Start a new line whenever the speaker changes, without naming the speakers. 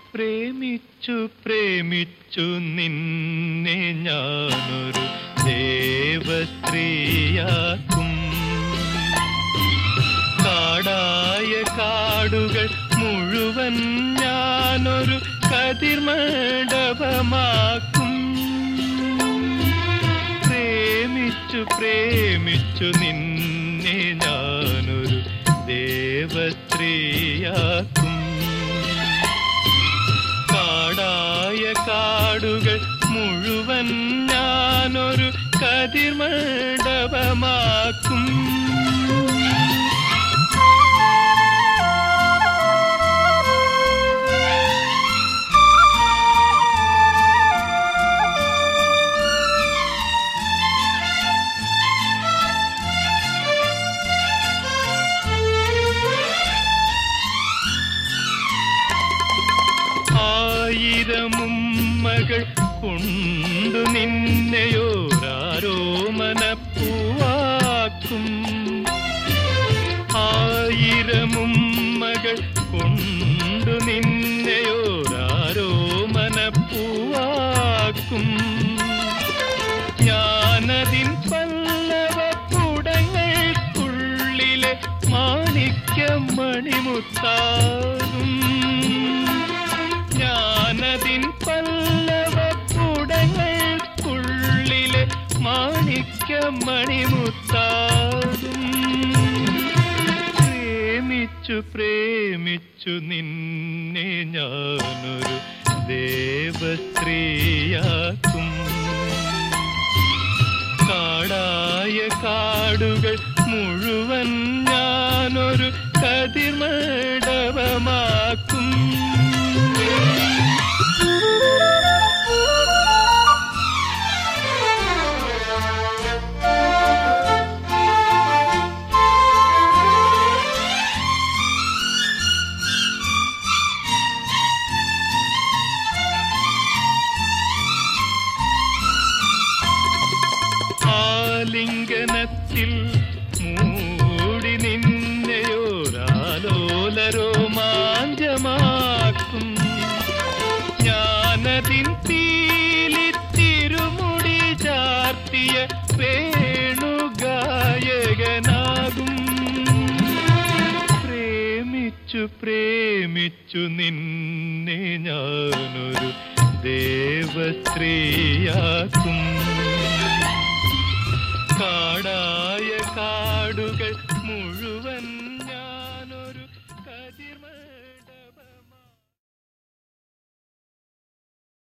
പ്രേമിച്ചു പ്രേമിച്ചു നിന്നെ ഞാനൊരു ദേവസ്ത്രീയാക്കും കാടായ കാടുകൾ മുഴുവൻ ഞാനൊരു കതിർമണ്ഡപമാക്കും പ്രേമിച്ചു പ്രേമിച്ചു നിന്നെ ഞാനൊരു ദേവസ്ത്രീയാക്കും കാടായ കാടുകൾ മുഴുവൻ ഞാനൊരു കതിർമണ്ഡപമാക്കും ആയിരമുമ്മകൾ കൊണ്ടു നിന്നെയോരാരോ മനപ്പൂവാക്കും ആയിരമുമ്മകൾ കൊണ്ടു നിന്നെയോരാരോ മനപ്പൂവാക്കും ഞാനതിൻ പല്ലവപ്പുടങ്ങൾക്കുള്ളിലെ മാണിക്യം മണിമുത്താകും ഞാനതിൻ പല്ലവപ്പുടങ്ങൾക്കുള്ളിലെ മാണിക്യം മണിമുത്താകും പ്രേമിച്ചു പ്രേമിച്ചു നിന്നെ ഞാനൊരു ദേവസ്ത്രീയാക്കും കാടായ കാടുകൾ മുഴുവൻ ഞാനൊരു കതിർമണ്ഡപമാക്കും ആലിംഗനത്തിൽ മൂടി നിന്നെയോരാലോലരോമാഞ്ചമാക്കും ഞാനതിൻ തീലി തിരുമുടി ചാർത്തിയ വേണുഗായകനാകും പ്രേമിച്ചു പ്രേമിച്ചു നിന്നെ ഞാനൊരു ദേവസ്ത്രീയാക്കും കാടായ കാടുകൾ മുഴുവൻ ഞാനൊരു കതിർമ